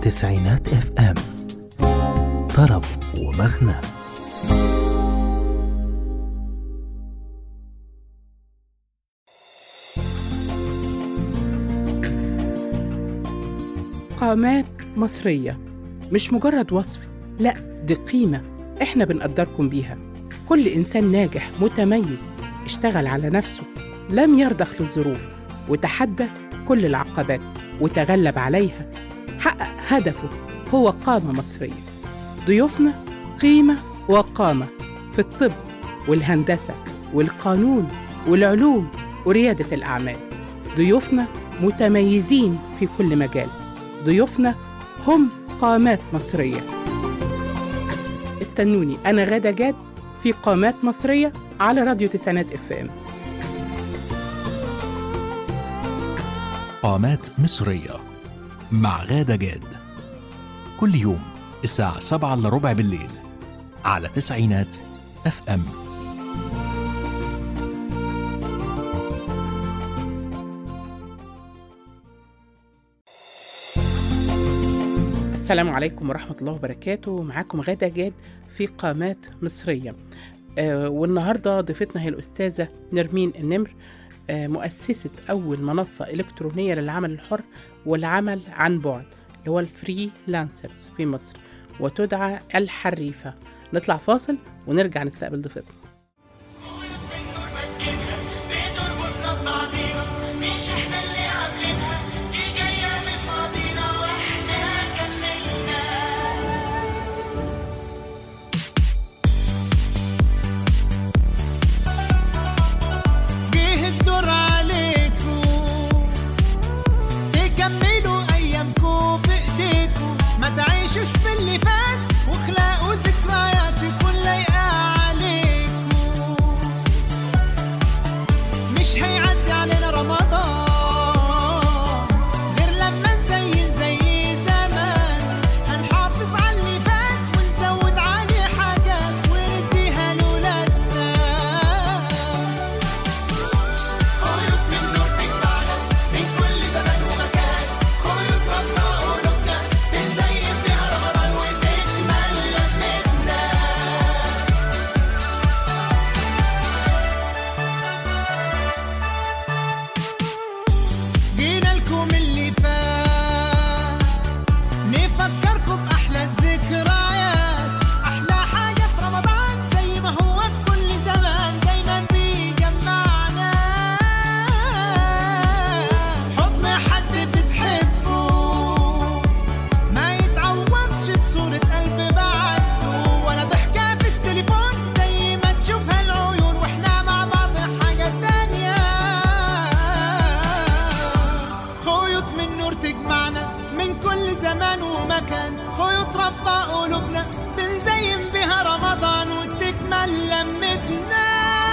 تسعينات اف ام طرب ومغنى قامات مصرية مش مجرد وصف لا دي قيمة احنا بنقدركم بيها كل إنسان ناجح متميز اشتغل على نفسه لم يرضخ للظروف وتحدى كل العقبات وتغلب عليها حقق هدفه هو قامة مصرية ضيوفنا قيمة وقامة في الطب والهندسة والقانون والعلوم وريادة الأعمال ضيوفنا متميزين في كل مجال ضيوفنا هم قامات مصرية استنوني أنا غادة جاد في قامات مصرية على راديو تسعينات اف ام قامات مصرية مع غادة جاد كل يوم الساعة سبعة إلا ربع بالليل على تسعينات اف ام السلام عليكم ورحمة الله وبركاته معاكم غادة جاد في قامات مصرية آه والنهاردة ضيفتنا هي الأستاذة نرمين النمر آه مؤسسة أول منصة إلكترونية للعمل الحر والعمل عن بعد اللي هو الفري لانسرز في مصر وتدعى الحريفة نطلع فاصل ونرجع نستقبل ضيفتنا بتربطنا ببعضينا مش احنا اللي عاملينها دي جاية من ماضينا واحنا كملنا جه الدور عليكم تكملوا ايامكم بايديكم ما تعيشوش في اللي فات واخلقوا ذكريات تكون لايقه عليكم مش هيعدي علينا رمضان غير لما نزين زي زمان هنحافظ على اللي فات ونزود عليه حاجات ونديها لولادنا خيوط من نور تجمعنا من كل زمان ومكان خيوط ربنا قلوبنا بنزين بيها رمضان وتكمل لمتنا جينا لكم اللي فات نفكركم بأحلى الذكريات أحلى حاجة في رمضان زي ما هو في كل زمان دايما بيجمعنا حضن حد بتحبه ما يتعوضش بصورة قلب بعده ولا ضحكة في التليفون زي ما تشوفها العيون واحنا مع بعض حاجة تانية خيوط من نور تجمعنا من كل زمان ومكان خيوط رابطة قلوبنا بنزين بها رمضان وتكمل لمتنا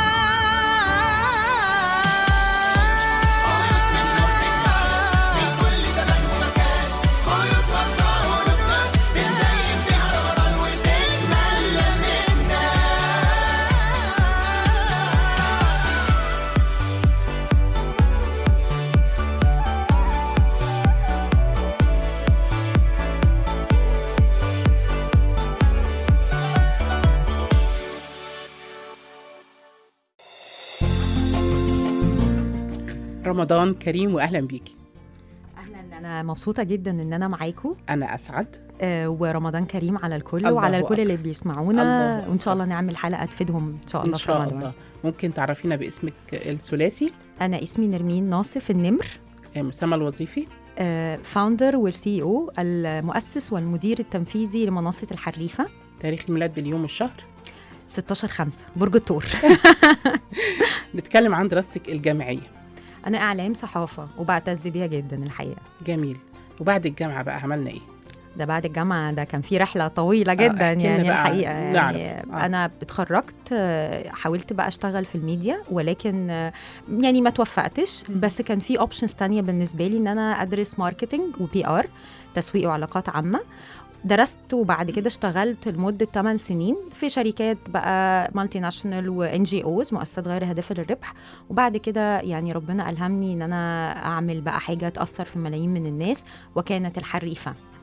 رمضان كريم وأهلا بيكي اهلا انا مبسوطه جدا ان انا معاكم أنا أسعد آه ورمضان كريم على الكل الله وعلى الكل أكبر. اللي بيسمعونا الله وان شاء الله أكبر. نعمل حلقه تفيدهم ان شاء الله إن في شاء رمضان. الله ممكن تعرفينا باسمك الثلاثي انا اسمي نرمين ناصف النمر مسمى الوظيفي فاوندر والسي او المؤسس والمدير التنفيذي لمنصه الحريفه تاريخ الميلاد باليوم والشهر 16 5 برج الثور نتكلم عن دراستك الجامعية انا اعلام صحافه وبعتز بيها جدا الحقيقه جميل وبعد الجامعة بقى عملنا إيه؟ ده بعد الجامعه ده كان في رحله طويله جدا احكي لنا يعني بقى الحقيقه يعني نعرف. آه. انا اتخرجت آه، حاولت بقى اشتغل في الميديا ولكن آه، يعني ما توفقتش مم. بس كان في اوبشنز تانية بالنسبه لي ان انا ادرس ماركتنج وبي ار تسويق وعلاقات عامه درست وبعد كده اشتغلت لمده 8 سنين في شركات بقى مالتي ناشونال وان جي اوز مؤسسات غير هادفه للربح وبعد كده يعني ربنا الهمني ان انا اعمل بقى حاجه تاثر في ملايين من الناس وكانت الحريفه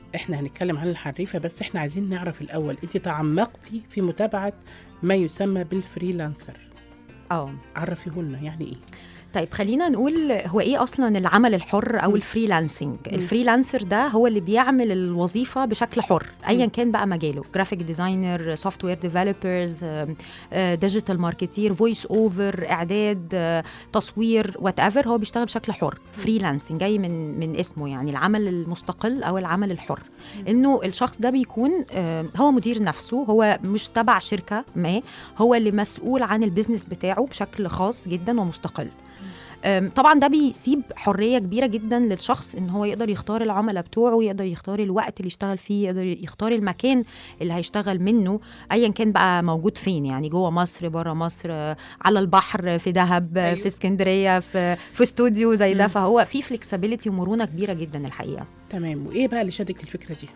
احنا هنتكلم عن الحريفه بس احنا عايزين نعرف الاول انت تعمقتي في متابعه ما يسمى بالفريلانسر اه عرفيه لنا يعني ايه طيب خلينا نقول هو ايه اصلا العمل الحر او مم. الفريلانسنج الفريلانسر ده هو اللي بيعمل الوظيفه بشكل حر ايا كان بقى مجاله جرافيك ديزاينر سوفت وير ديفلوبرز ديجيتال ماركتير فويس اوفر اعداد آه، تصوير وات ايفر هو بيشتغل بشكل حر فريلانسنج جاي من من اسمه يعني العمل المستقل او العمل الحر انه الشخص ده بيكون آه، هو مدير نفسه هو مش تبع شركه ما هو اللي مسؤول عن البيزنس بتاعه بشكل خاص جدا ومستقل أم، طبعا ده بيسيب حريه كبيره جدا للشخص ان هو يقدر يختار العملاء بتوعه يقدر يختار الوقت اللي يشتغل فيه يقدر يختار المكان اللي هيشتغل منه ايا كان بقى موجود فين يعني جوه مصر بره مصر آه، على البحر في دهب أيوه. أيوة. في اسكندريه في في استوديو زي ده مم. فهو في فلكسبيليتي ومرونه كبيره جدا الحقيقه تمام وايه بقى اللي شدك للفكره دي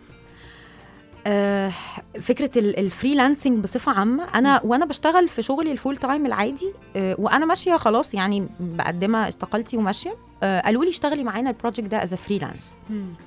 آه، فكره ال- الفريلانسنج بصفه عامه انا وانا بشتغل في شغلي الفول تايم العادي آه، وانا ماشيه خلاص يعني مقدمه استقالتي وماشيه آه، قالوا لي اشتغلي معانا البروجكت ده از فريلانس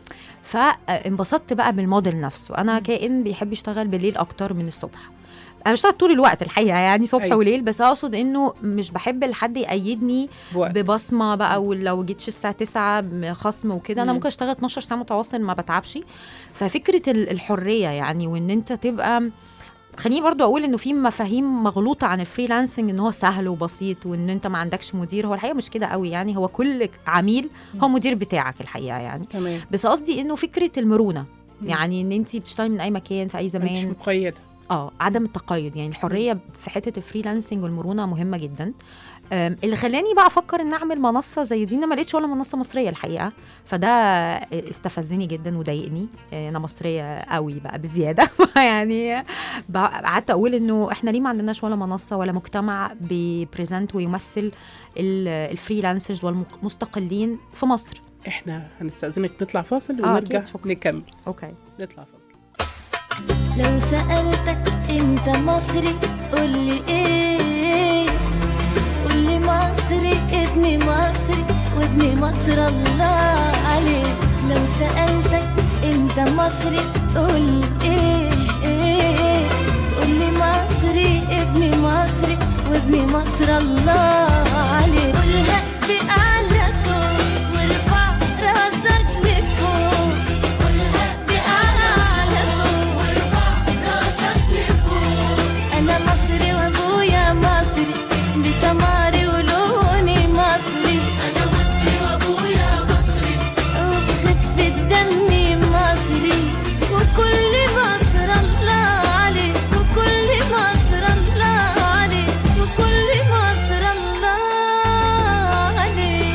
فانبسطت بقى بالموديل نفسه انا كائن بيحب يشتغل بالليل اكتر من الصبح انا بشتغل طول الوقت الحقيقه يعني صبح أيوة. وليل بس اقصد انه مش بحب لحد يقيدني بوقت ببصمه بقى ولو جيتش الساعه 9 خصم وكده انا مم. ممكن اشتغل 12 ساعه متواصل ما بتعبش ففكره ال- الحريه يعني وان انت تبقى خليني برضو اقول انه في مفاهيم مغلوطه عن الفريلانسنج ان هو سهل وبسيط وان انت ما عندكش مدير هو الحقيقه مش كده قوي يعني هو كل عميل هو مدير بتاعك الحقيقه يعني تمام بس قصدي انه فكره المرونه مم. يعني ان انت بتشتغلي من اي مكان في اي مش زمان مقيده اه عدم التقيد يعني الحريه في حته الفريلانسنج والمرونه مهمه جدا أم، اللي خلاني بقى افكر ان اعمل منصه زي دي إن ما لقيتش ولا منصه مصريه الحقيقه فده استفزني جدا وضايقني آه، انا مصريه قوي بقى بزياده يعني بقى- قعدت اقول انه احنا ليه ما عندناش ولا منصه ولا مجتمع بيبريزنت ويمثل ال- الفريلانسرز والمستقلين في مصر احنا هنستاذنك نطلع فاصل آه، ونرجع أكيد، شكراً. نكمل اوكي نطلع فاصل لو سألتك انت مصري قولي ايه تقولي مصري ابن مصري وابن مصر الله عليك لو سألتك انت مصري تقولي ايه ايه تقولي مصري ابن مصري وابن مصر الله عليك قولها بأعلى صوت وارفع راسك لفوق قولها بأعلى صوت وارفع راسك لفوق أنا مصري وأبويا مصري بسماري ولوني مصري أنا مصري وأبويا مصري وبخفة دمي مصري وكل مصر الله عليك وكل مصر الله عليك وكل مصر الله عليك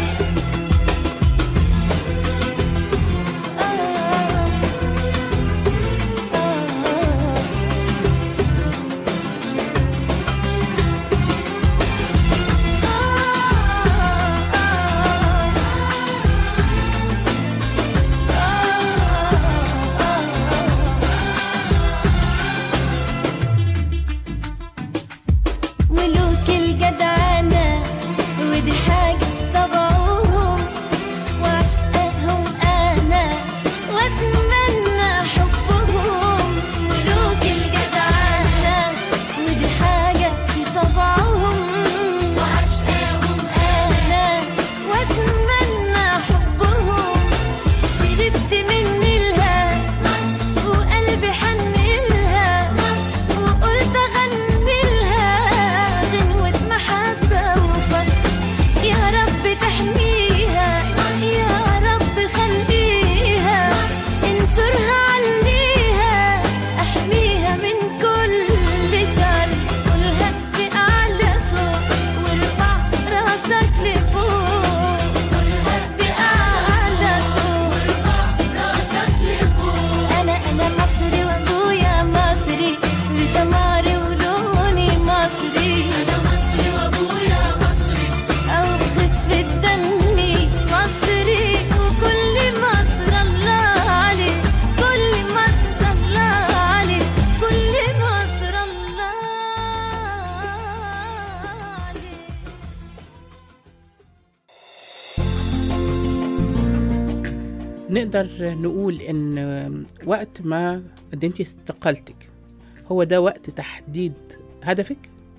نقدر نقول ان وقت ما قدمتي استقالتك هو ده وقت تحديد هدفك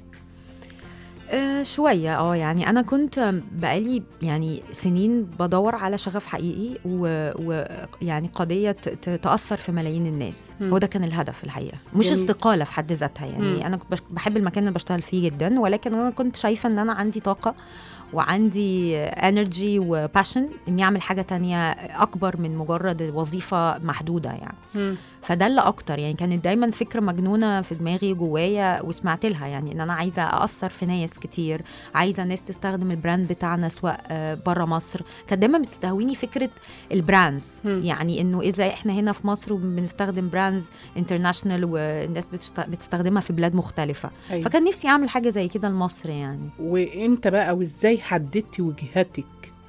آه شوية اه يعني أنا كنت بقالي يعني سنين بدور على شغف حقيقي ويعني قضية ت- ت- تأثر في ملايين الناس مم. هو ده كان الهدف الحقيقة مش جميل. استقالة في حد ذاتها يعني مم. أنا كنت بش- بحب المكان اللي بشتغل فيه جدا ولكن أنا كنت شايفة إن أنا عندي طاقة وعندي انرجي وباشن اني اعمل حاجه تانية اكبر من مجرد وظيفه محدوده يعني مم. فده اللي اكتر يعني كانت دايما فكره مجنونه في دماغي جوايا وسمعت لها يعني ان انا عايزه اثر في ناس كتير عايزه الناس تستخدم البراند بتاعنا سواء بره مصر كانت دايما بتستهويني فكره البراندز مم. يعني انه اذا احنا هنا في مصر وبنستخدم براندز انترناشونال والناس بتشت- بتستخدمها في بلاد مختلفه أيوة. فكان نفسي اعمل حاجه زي كده لمصر يعني وانت بقى وازاي حددتي وجهتك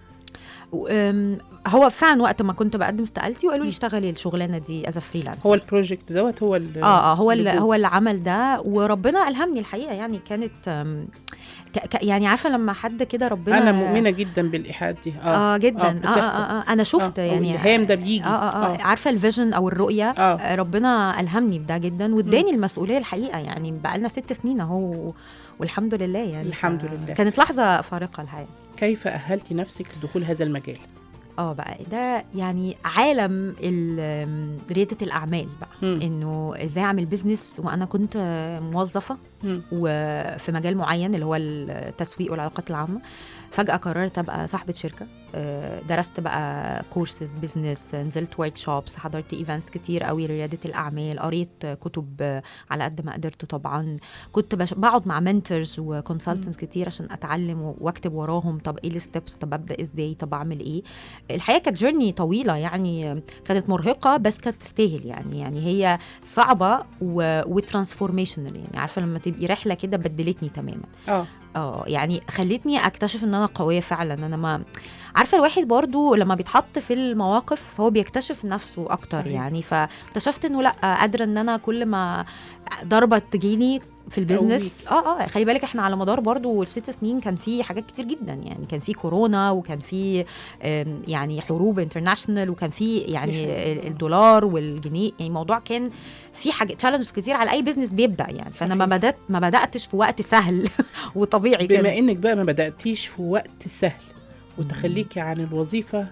و- أم، هو فعلا وقت ما كنت بقدم استقالتي وقالوا لي اشتغلي الشغلانه دي از فريلانس هو البروجكت دوت هو ال- اه اه هو اللي اللي هو اللي عمل ده وربنا الهمني الحقيقه يعني كانت أم، ك ك يعني عارفه لما حد كده ربنا انا مؤمنه جدا بالايحاءات دي اه جدا اه, آه, بتحصل. آه, اه انا شفت آه، أو يعني الإلهام ده بيجي. آه, آه, آه, آه. عارفه الفيجن او الرؤيه آه. آه. ربنا الهمني بده جدا واداني المسؤوليه الحقيقه يعني بقى لنا ست سنين اهو والحمد لله يعني الحمد ف- لله. كانت لحظه فارقه الحقيقه كيف اهلتي نفسك لدخول هذا المجال اه بقى ده يعني عالم ال- رياده الاعمال بقى مم. انه ازاي اعمل بيزنس وانا كنت موظفه مم. وفي مجال معين اللي هو التسويق والعلاقات العامه فجاه قررت ابقى صاحبه شركه آه، درست بقى كورسز بزنس نزلت ورك شوبس حضرت ايفنتس كتير قوي لرياده الاعمال قريت كتب آه، على قد ما قدرت طبعا كنت بش- بقعد مع منتورز وكونسلتنتس كتير عشان اتعلم و- واكتب وراهم طب ايه الستبس طب ابدا ازاي طب اعمل ايه الحقيقه كانت جيرني طويله يعني كانت مرهقه بس كانت تستاهل يعني يعني هي صعبه وترانسفورميشنال يعني عارفه لما تبقي رحله كده بدلتني تماما اه اه يعني خلتني اكتشف ان انا قويه فعلا انا ما عارفه الواحد برضو لما بيتحط في المواقف هو بيكتشف نفسه اكتر صحيح. صحيح. يعني فاكتشفت انه لا قادره ان انا كل ما ضربه تجيني في البيزنس اه اه خلي بالك احنا على مدار برضو الست سنين كان في حاجات كتير جدا يعني كان في كورونا وكان في آم، يعني حروب انترناشونال وكان في يعني ال- الدولار والجنيه يعني الموضوع كان في حاجه تشالنجز كتير على اي بزنس بيبدا يعني فانا ما صحيح. بدات ما بداتش في وقت سهل وطبيعي كده بما انك بقى ما بداتيش في وقت سهل وتخليكي عن الوظيفه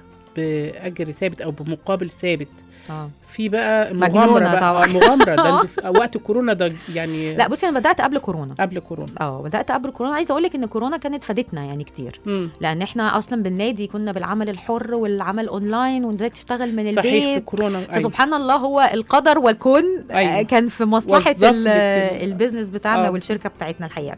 باجر ثابت او بمقابل ثابت اه في بقى مجنونة مغامره بقى طبعاً. آه، مغامره ده انت في وقت كورونا ده يعني لا بصي انا بدات قبل كورونا قبل كورونا اه بدات قبل كورونا عايزه اقول لك ان كورونا كانت فادتنا يعني كتير مم. لان احنا اصلا بالنادي كنا بالعمل الحر والعمل اونلاين وازاي تشتغل من صحيح في البيت كورونا أيوة. فسبحان الله هو القدر والكون أيوة. أيوة. كان في مصلحه وظف لك ال- ال- البيزنس بتاعنا آه. والشركه بتاعتنا الحقيقه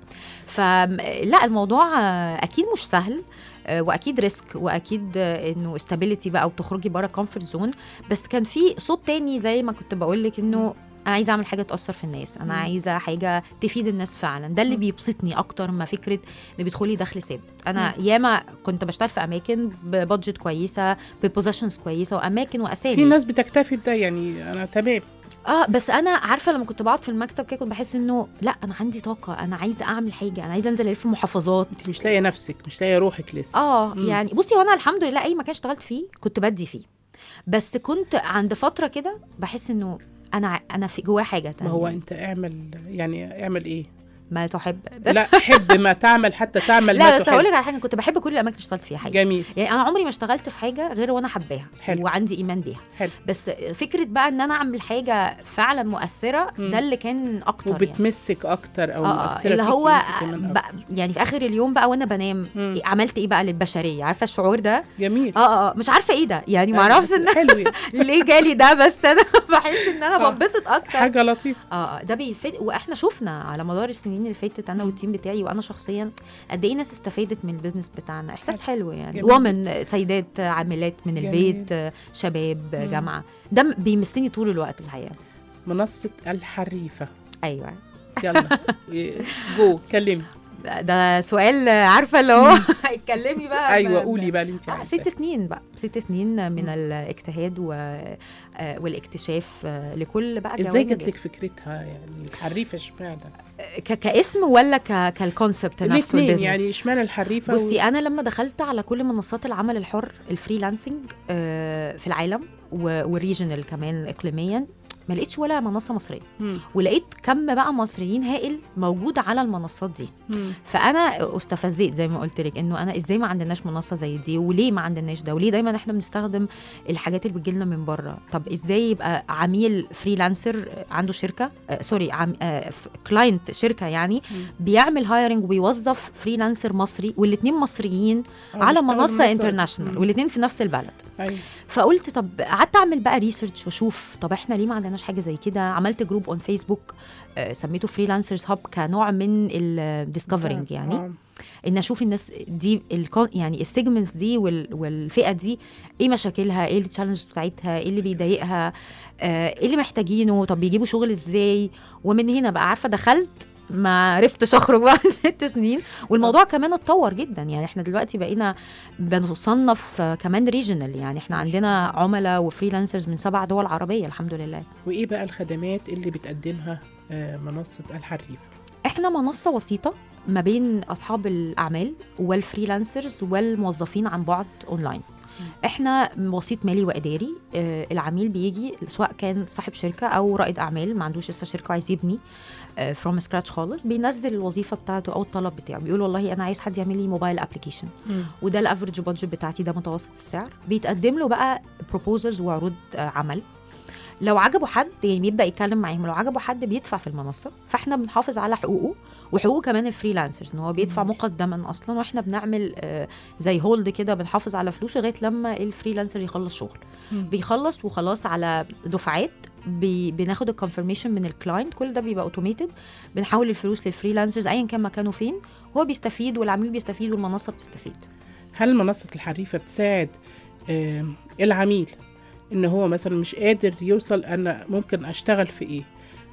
فلا الموضوع آه، اكيد مش سهل آه، واكيد ريسك واكيد آه، انه استابيليتي بقى وتخرجي بره كومفورت زون بس كان في صوت تاني زي ما كنت بقول لك انه انا عايزه اعمل حاجه تاثر في الناس انا مم. عايزه حاجه تفيد الناس فعلا ده اللي مم. بيبسطني اكتر ما فكره ان بيدخلي دخل ثابت انا ياما كنت بشتغل في اماكن ببادجت كويسه ببوزيشنز كويسه واماكن واسامي في ناس بتكتفي بده يعني انا تمام اه بس انا عارفه لما كنت بقعد في المكتب كده كنت بحس انه لا انا عندي طاقه انا عايزه اعمل حاجه انا عايزه انزل الف محافظات انت مش لاقيه نفسك مش لاقيه روحك لسه اه مم. يعني بصي وانا الحمد لله اي مكان اشتغلت فيه كنت بدي فيه بس كنت عند فتره كده بحس انه انا انا في جوايا حاجه تانية ما هو انت اعمل يعني اعمل ايه ما تحب بس لا حب ما تعمل حتى تعمل ما لا بس تحب. هقول لك على حاجه كنت بحب كل الاماكن اللي اشتغلت فيها حاجه جميل يعني انا عمري ما اشتغلت في حاجه غير وانا حباها حلو. وعندي ايمان بيها حلو بس فكره بقى ان انا اعمل حاجه فعلا مؤثره مم. ده اللي كان اكتر يعني وبتمسك اكتر او اه مؤثره اللي فيكي هو انت كمان بقى أكتر. يعني في اخر اليوم بقى وانا بنام مم. إيه عملت ايه بقى للبشريه عارفه الشعور ده جميل اه اه مش عارفه ايه ده يعني ما اعرفش ان حلو يعني. ليه جالي ده بس انا بحس ان انا آه. بنبسط اكتر حاجه لطيفه اه آه، ده بيفيد واحنا شفنا على مدار السنين اللي فاتت انا والتيم بتاعي وانا شخصيا قد ايه ناس استفادت من البيزنس بتاعنا احساس حلو يعني جميل. ومن سيدات عاملات من جميل. البيت آه، شباب آه، مم. جامعه ده م- بيمسني طول الوقت الحقيقه منصه الحريفه ايوه يلا إيه، جو كلمي ده سؤال عارفه اللي هو اتكلمي بقى ايوه ب- قولي بقى اللي انت آه عايزاه ست سنين بقى ست سنين من الاجتهاد و... آه، والاكتشاف آه، لكل بقى ازاي جوانب جات لك الاسم. فكرتها يعني حريفه اشمعنى ك... كاسم ولا ك... كالكونسبت نفسه الاثنين البيزنس يعني اشمعنى الحريفه بصي انا لما دخلت على كل منصات العمل الحر الفريلانسنج آه، في العالم و- والريجنال كمان اقليميا ما لقيتش ولا منصه مصريه مم. ولقيت كم بقى مصريين هائل موجود على المنصات دي مم. فانا استفزيت زي ما قلت لك انه انا ازاي ما عندناش منصه زي دي وليه ما عندناش ده وليه دايما احنا بنستخدم الحاجات اللي بتجيلنا من بره طب ازاي يبقى عميل فريلانسر عنده شركه آه سوري عم آه كلاينت شركه يعني بيعمل هايرنج وبيوظف فريلانسر مصري والاثنين مصريين آه، على بيشتغل منصه مصر. انترناشونال مم. والاثنين في نفس البلد أيوة. فقلت طب قعدت اعمل بقى ريسيرش واشوف طب احنا ليه ما عندناش حاجه زي كده عملت جروب اون فيسبوك آه، سميته فريلانسرز هاب كنوع من الديسكفرنج يعني آه. ان اشوف الناس دي الكون يعني السيجمنتس دي وال- والفئه دي ايه مشاكلها ايه التشالنجز بتاعتها ايه اللي بيضايقها آه، ايه اللي محتاجينه طب بيجيبوا شغل ازاي ومن هنا بقى عارفه دخلت ما عرفتش اخرج بقى ست سنين والموضوع كمان اتطور جدا يعني احنا دلوقتي بقينا بنصنف آه، كمان ريجنال يعني احنا عندنا عملاء وفريلانسرز من سبع دول عربيه الحمد لله وايه بقى الخدمات اللي بتقدمها آه، منصه الحريفه احنا منصه وسيطه ما بين اصحاب الاعمال والفريلانسرز والموظفين عن بعد اونلاين احنا وسيط مالي واداري آه، العميل بيجي سواء كان صاحب شركه او رائد اعمال ما عندوش لسه شركه وعايز يبني فروم سكراتش خالص بينزل الوظيفه بتاعته او الطلب بتاعه بيقول والله انا عايز حد يعمل لي موبايل ابلكيشن وده الافرج بادجت بتاعتي ده متوسط السعر بيتقدم له بقى بروبوزلز وعروض آه، عمل لو عجبه حد يعني بيبدا يتكلم معاهم لو عجبه حد بيدفع في المنصه فاحنا بنحافظ على حقوقه وحقوق كمان الفريلانسرز ان هو بيدفع مقدما اصلا واحنا بنعمل آه، زي هولد كده بنحافظ على فلوسه لغايه لما الفريلانسر يخلص شغل مم. بيخلص وخلاص على دفعات بي بناخد الكونفرميشن من الكلاينت كل ده بيبقى اوتوميتد بنحول الفلوس للفريلانسرز ايا كان مكانه فين هو بيستفيد والعميل بيستفيد والمنصه بتستفيد هل منصه الحريفه بتساعد آه، العميل ان هو مثلا مش قادر يوصل انا ممكن اشتغل في ايه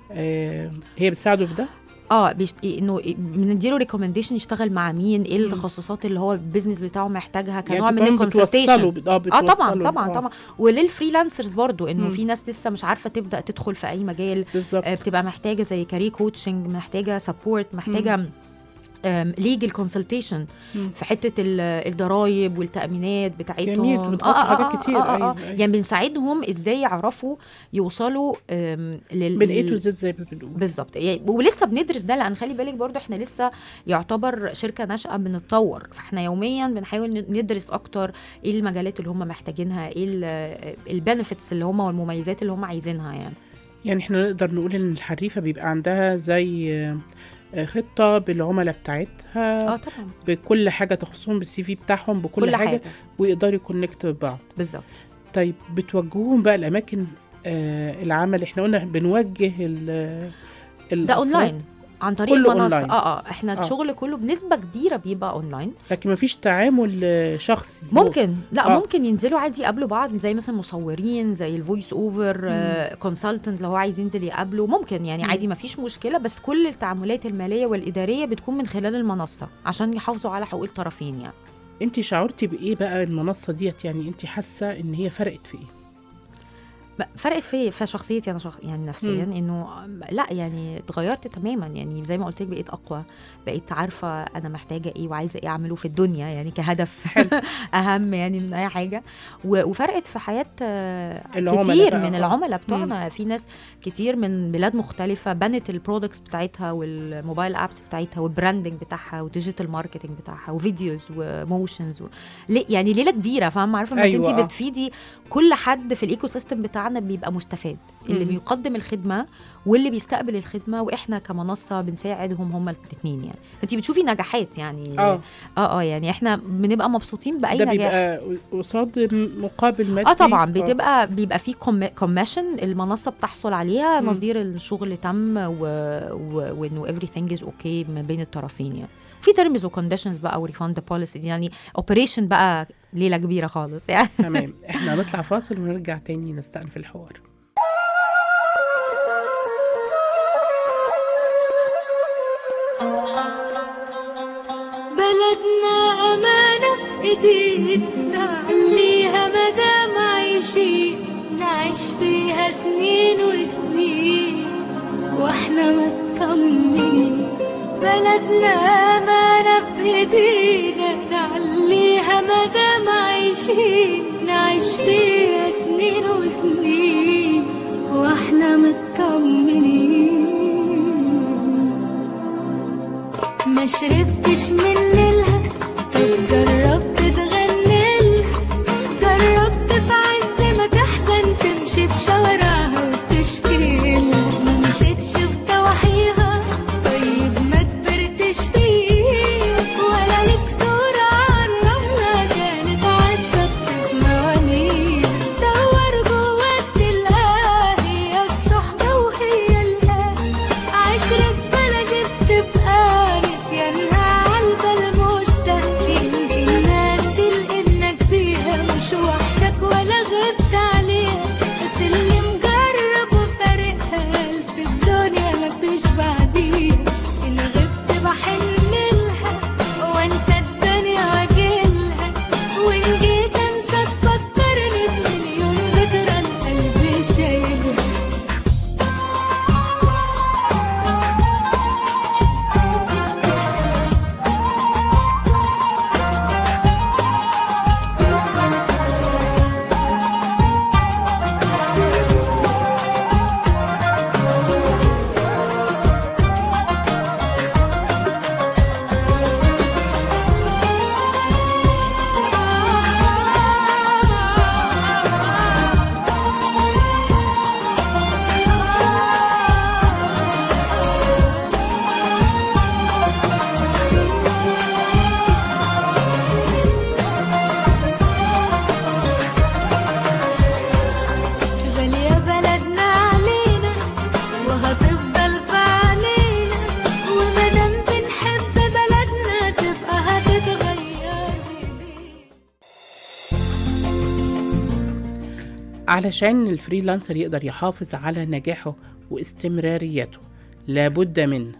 آه، هي بتساعده في ده اه بيشت... انه بنديله ريكومنديشن يشتغل مع مين ايه التخصصات اللي هو البيزنس بتاعه محتاجها كنوع يعني من كمان الكونسلتيشن بتوصله اه اه بتوصله طبعا طبعا آه، طبعا وللفريلانسرز برضو انه مم. في ناس لسه مش عارفه تبدا تدخل في اي مجال بالظبط آه، بتبقى محتاجه زي كارير كوتشنج محتاجه سبورت محتاجه ليجل كونسلتيشن مم. في حته ال- الضرايب والتامينات بتاعتهم جميل، بتغطي حاجات كتير، أيوة، أيوة. يعني بنساعدهم ازاي يعرفوا يوصلوا آم، لل من اي تو لل- زد زي ما بنقول بالظبط يعني ولسه بندرس ده لان خلي بالك برضو احنا لسه يعتبر شركه ناشئه بنتطور فاحنا يوميا بنحاول ن- ندرس اكتر ايه المجالات اللي هم محتاجينها ايه البنفيتس اللي هم والمميزات اللي هم عايزينها يعني يعني احنا نقدر نقول ان الحريفه بيبقى عندها زي آه، آه، خطه بالعملاء بتاعتها اه طبعا بكل حاجه تخصهم بالسي في بتاعهم بكل كل حاجه, حاجه ويقدروا يكونكت ببعض بالظبط طيب بتوجهوهم بقى الاماكن آه العمل احنا قلنا بنوجه ال ده اونلاين عن طريق كله المنصه أونلاين. اه اه احنا آه. الشغل كله بنسبه كبيره بيبقى اونلاين لكن مفيش تعامل آه، شخصي ممكن لا آه. آه. ممكن ينزلوا عادي يقابلوا بعض زي مثلا مصورين زي الفويس اوفر كونسلتنت لو هو عايز ينزل يقابله ممكن يعني مم. عادي ما فيش مشكله بس كل التعاملات الماليه والاداريه بتكون من خلال المنصه عشان يحافظوا على حقوق الطرفين يعني انت شعرتي بايه بقى المنصه ديت يعني انت حاسه ان هي فرقت في ايه ب- فرقت في في شخصيتي انا شخ... يعني نفسيا مم. انه لا يعني اتغيرت تماما يعني زي ما قلت لك بقيت اقوى بقيت عارفه انا محتاجه ايه وعايزه ايه اعمله في الدنيا يعني كهدف اهم يعني من اي حاجه و... وفرقت في حياه آه، العملاء كتير بقى، من آه. العملاء بتوعنا في ناس كتير من بلاد مختلفه بنت البرودكتس بتاعتها والموبايل ابس بتاعتها والبراندنج بتاعها والديجيتال ماركتنج بتاعها وفيديوز وموشنز و... ليه- يعني ليله كبيره فاهمه عارفه انك أيوة، انت آه. بتفيدي كل حد في الايكو سيستم بتاعنا بيبقى مستفاد اللي مم. بيقدم الخدمه واللي بيستقبل الخدمه واحنا كمنصه بنساعدهم هما الاثنين يعني انت بتشوفي نجاحات يعني اه اه اه يعني احنا بنبقى مبسوطين باي ده نجاح بيبقى قصاد مقابل مادي اه طبعا بتبقى بيبقى في كوميشن المنصه بتحصل عليها مم. نظير الشغل تم و... و... وانه everything is اوكي ما بين الطرفين يعني في ترمز وكونديشنز بقى وريفاند بوليسيز يعني اوبريشن بقى ليله كبيره خالص يعني تمام احنا هنطلع فاصل ونرجع تاني نستأنف الحوار بلدنا أمانة في إيدينا نعليها مدام عايشين نعيش فيها سنين وسنين واحنا مطمنين بلدنا أمانة في إيدينا نعليها مدام عايشين نعيش فيها سنين وسنين واحنا مطمنين ما شربتش من ليلها طب جربت تغني لها جربت في عز ما تحزن تمشي بشوارعها وتشكي لها ما مشيتش بضواحيها طيب ما كبرتش فيه ولا ليك صورة عالرملة كانت عالشط بموانيها دور جوا تلقاها هي الصحبة وهي الأهل عشرة بلدي بتبقى نسيانها عالبال مش سهل يمكن ناسي لإنك فيها مش وحشك ولا غبت عليها بس اللي مجرب وفارقها ألف الدنيا مفيش بعديها إن غبت بحن لها وانسى الدنيا واجيلها وإن جيت انسى تفكرني بمليون ذكرى القلب شايلها غالية بلدنا علينا وهتفضل في علينا ومادام بنحب بلدنا تبقى هتتغير بإيدينا علشان الفريلانسر يقدر يحافظ على نجاحه واستمراريته لابد من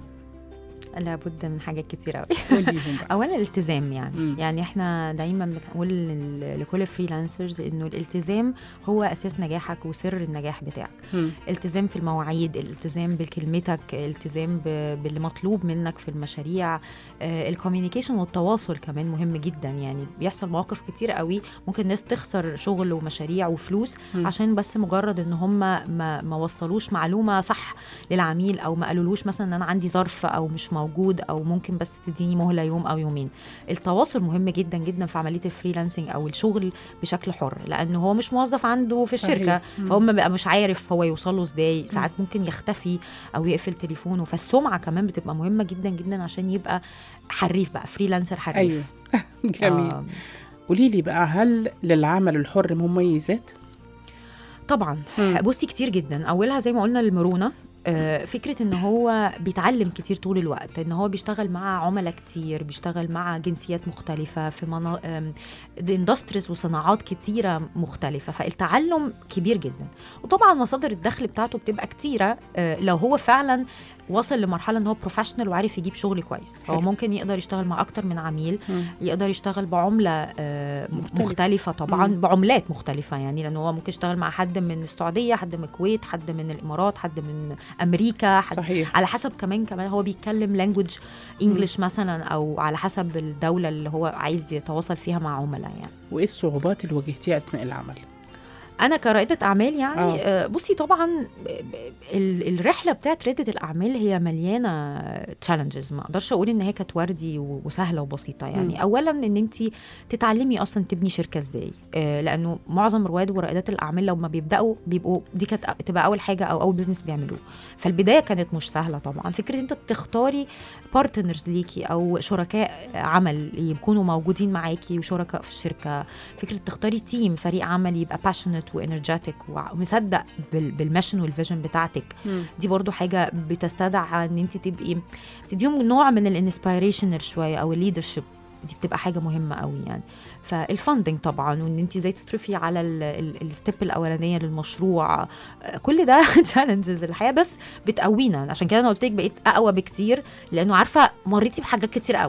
لابد من حاجات كتير قوي قوليهم بقى اولا الالتزام يعني مم. يعني احنا دايما بنقول لل- لكل الفريلانسرز انه الالتزام هو اساس نجاحك وسر النجاح بتاعك مم. التزام في المواعيد الالتزام بكلمتك الالتزام ب- باللي مطلوب منك في المشاريع الكوميونيكيشن والتواصل كمان مهم جدا يعني بيحصل مواقف كتير قوي ممكن ناس تخسر شغل ومشاريع وفلوس مم. عشان بس مجرد ان هم ما, ما وصلوش معلومه صح للعميل او ما قالولوش مثلا ان انا عندي ظرف او مش موجود او ممكن بس تديني مهله يوم او يومين التواصل مهم جدا جدا في عمليه الفريلانسنج او الشغل بشكل حر لانه هو مش موظف عنده في صحيح. الشركه مم. فهو بقى مش عارف هو يوصل له ازاي ساعات ممكن يختفي او يقفل تليفونه فالسمعه كمان بتبقى مهمه جدا جدا عشان يبقى حريف بقى فريلانسر حريف ايوه جميل آه قولي لي بقى هل للعمل الحر مميزات؟ طبعا مم. بصي كتير جدا اولها زي ما قلنا المرونه آه، فكره ان هو بيتعلم كتير طول الوقت ان هو بيشتغل مع عملاء كتير بيشتغل مع جنسيات مختلفه في منا... اندستريز وصناعات كتيره مختلفه فالتعلم كبير جدا وطبعا مصادر الدخل بتاعته بتبقى كتيره آه، لو هو فعلا وصل لمرحله ان هو بروفيشنال وعارف يجيب شغل كويس حلو. هو ممكن يقدر يشتغل مع اكتر من عميل مم. يقدر يشتغل بعمله آه، مختلفة. مختلفه طبعا مم. بعملات مختلفه يعني لان هو ممكن يشتغل مع حد من السعوديه حد من الكويت حد من الامارات حد من امريكا حد صحيح على حسب كمان كمان هو بيتكلم لانجوج انجلش مثلا او على حسب الدوله اللي هو عايز يتواصل فيها مع عملاء يعني وايه الصعوبات اللي واجهتيها اثناء العمل؟ انا كرائده اعمال يعني آه. آه. بصي طبعا ب- ب- ال- الرحله بتاعت رياده الاعمال هي مليانه تشالنجز ما اقدرش اقول ان هي كانت وردي و- وسهله وبسيطه يعني مم. م. اولا ان انت تتعلمي اصلا تبني شركه ازاي آه لانه معظم رواد ورائدات الاعمال لما بيبداوا بيبقوا دي كانت تبقى اول حاجه او اول بزنس بيعملوه فالبدايه كانت مش سهله طبعا فكره انت تختاري بارتنرز ليكي او شركاء عمل يكونوا موجودين معاكي وشركاء في الشركه فكره تختاري تيم فريق عمل يبقى باشنت وانرجيتك ومصدق بال- بالميشن والفيجن بتاعتك مم. دي برضو حاجه بتستدعى ان انت تبقي تديهم نوع من الانسبيريشنال شويه او الليدرشيب دي بتبقى حاجه مهمه قوي يعني فالفندنج طبعا وان انت ازاي تصرفي على الستيب الاولانيه للمشروع آه، كل ده تشالنجز الحياه بس بتقوينا عشان كده انا قلت لك بقيت اقوى بكتير لانه عارفه مريتي بحاجات كتير قوي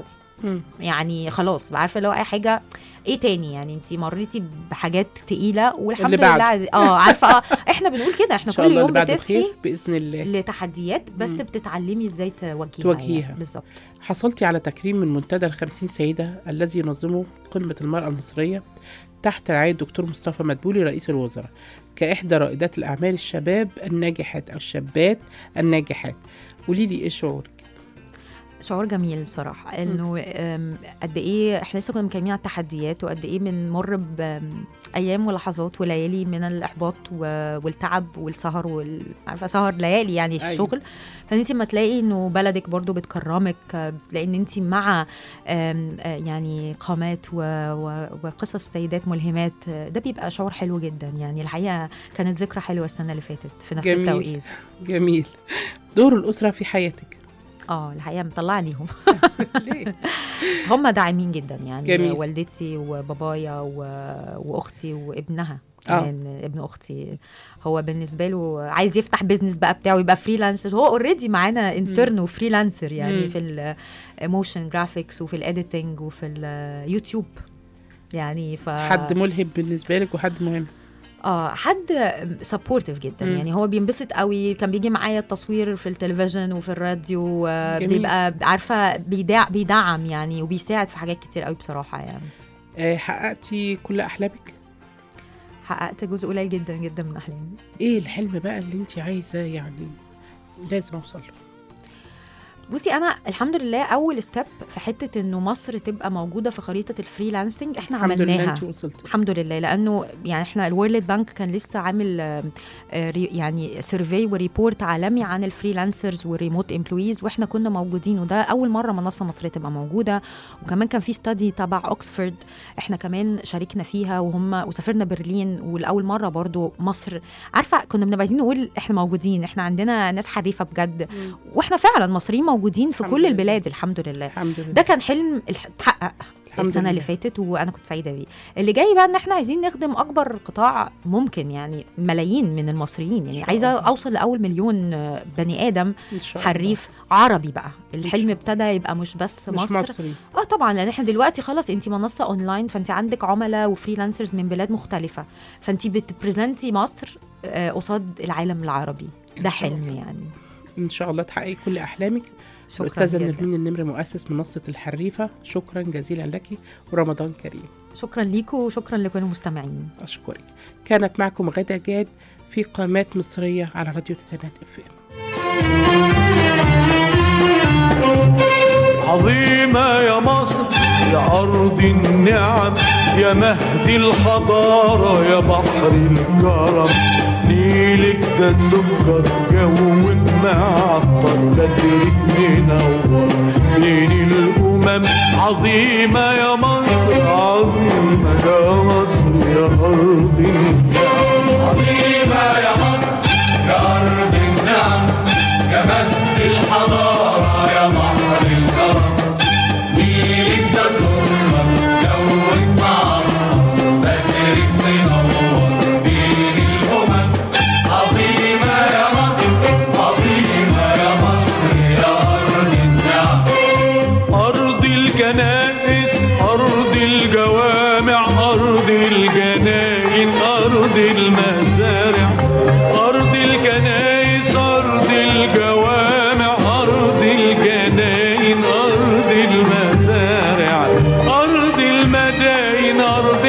مم. يعني خلاص عارفه لو اي حاجه ايه تاني يعني انت مريتي بحاجات تقيله والحمد اللي بعده. لله عادي- اه عارفه اه احنا بنقول كده ان احنا شاء كل الله يوم اللي بعده بتصحي خير باذن الله لتحديات بس مم. بتتعلمي ازاي تواجهيها تواجهيها. يعني. بالظبط حصلتي على تكريم من منتدى الخمسين سيدة الذي ينظمه قمة المرأة المصرية تحت رعاية الدكتور مصطفى مدبولي رئيس الوزراء كإحدى رائدات الأعمال الشباب الناجحات أو الشابات الناجحات قولي لي إيه شعورك؟ شعور جميل بصراحه انه أم، قد ايه احنا لسه كنا مكلمين عن التحديات وقد ايه بنمر بايام ولحظات وليالي من الاحباط و- والتعب والسهر وال... عارفه سهر ليالي يعني أيوة. الشغل فانت لما تلاقي انه بلدك برضو بتكرمك آه، بتلاقي ان انت مع آم، آه، يعني قامات و... و... وقصص سيدات ملهمات آه، ده بيبقى شعور حلو جدا يعني الحقيقه كانت ذكرى حلوه السنه اللي فاتت في نفس جميل. التوقيت جميل دور الأسرة في حياتك اه الحقيقه مطلعه ليهم ليه؟ هم داعمين جدا يعني جميل. جميل. والدتي وبابايا و... واختي وابنها آه. كمان آه. ابن اختي هو بالنسبه له عايز يفتح بيزنس بقى بتاعه يبقى فريلانسر هو اوريدي معانا انترن وفريلانسر يعني مم. في الموشن جرافيكس وفي الايديتنج وفي اليوتيوب يعني ف حد ملهم بالنسبة لك وحد مهم اه حد سبورتيف جدا مم. يعني هو بينبسط قوي كان بيجي معايا التصوير في التلفزيون وفي الراديو آه، جميل. بيبقى عارفه بيدع بيدعم يعني وبيساعد في حاجات كتير قوي بصراحه يعني آه، حققتي كل أحلامك؟ حققت جزء قليل جدا جدا من احلامي إيه الحلم بقى اللي أنت عايزة يعني لازم أوصل له؟ بصي انا الحمد لله اول ستيب في حته انه مصر تبقى موجوده في خريطه الفريلانسنج احنا الحمد لله عملناها أنت وصلتي الحمد لله لانه يعني احنا الورلد بانك كان لسه عامل آه، آه، ري- يعني سيرفي وريبورت عالمي عن الفريلانسرز والريموت امبلويز واحنا كنا موجودين وده اول مره منصه مصريه تبقى موجوده وكمان كان في ستادي تبع اوكسفورد احنا كمان شاركنا فيها وهم وسافرنا برلين ولاول مره برضو مصر عارفه كنا بنبقى عايزين نقول احنا موجودين احنا عندنا ناس حريفه بجد مم. واحنا فعلا مصريين موجودين في الحمد كل لله. البلاد الحمد لله الحمد لله ده كان حلم الح- اتحقق الحمد السنه لله. اللي فاتت وانا كنت سعيده بيه اللي جاي بقى ان احنا عايزين نخدم اكبر قطاع ممكن يعني ملايين من المصريين يعني شاء عايزه الله. اوصل لاول مليون آه، بني ادم إن شاء الله. حريف عربي بقى الحلم الله. ابتدى يبقى مش بس مش مصر مصري اه طبعا لان احنا دلوقتي خلاص انت منصه اونلاين فانت عندك عملاء وفريلانسرز من بلاد مختلفه فانت بتبريزنتي مصر آه، قصاد العالم العربي إن ده شاء حلم الله. يعني ان شاء الله تحققي كل احلامك شكرا الاستاذه جدا نرمين النمر مؤسس منصه الحريفه شكرا جزيلا لك ورمضان كريم شكرا ليكم وشكرا لكل المستمعين اشكرك كانت معكم غدا جاد في قامات مصريه على راديو تسعينات اف ام عظيمة يا مصر يا أرض النعم يا مهد الحضارة يا بحر الكرم نيلك ده سكر جوك معطر بدرك منور بين الأمم عظيمة يا مصر عظيمة يا مصر يا أرض النعم عظيمة يا مصر يا أرض النعم يا مهد الحضارة يا بحر الكرم نيلك ده سكر جوك معطر بدرك منور بين الأمم عظيمة يا مصر عظيمة يا مصر يا أرض النعم أرض الكنائس أرض الجوامع أرض الجناين أرض المزارع أرض الكنائس أرض الجوامع أرض الجناين أرض المزارع أرض المداين أرض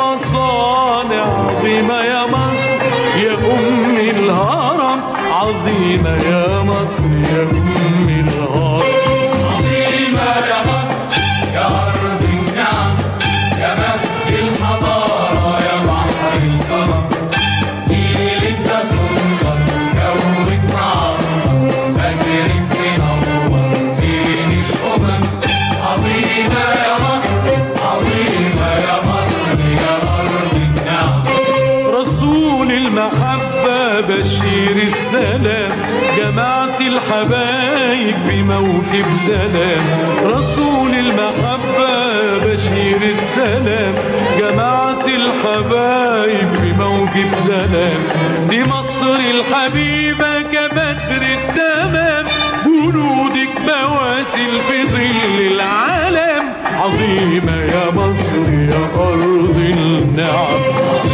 المصانع عظيمة يا مصر يا أم الهرم عظيمة يا مصر يا أم الهرم عظيمة يا مصر يا أرض النعم يا مهد الحضارة يا بحر الكرم نيلك ده سكر جوك معطر بدرك منور بين الأمم عظيمة يا مصر عظيمة يا مصر يا أرض النعم رسول المحبة بشير السلام جماعة الحبايب في موكب سلام رسول المحبة بشير السلام جماعة الحبايب في موكب سلام دي مصر الحبيبة كبدر التمام جنودك بواسل في ظل العالم عظيمة يا مصر يا أرض النعم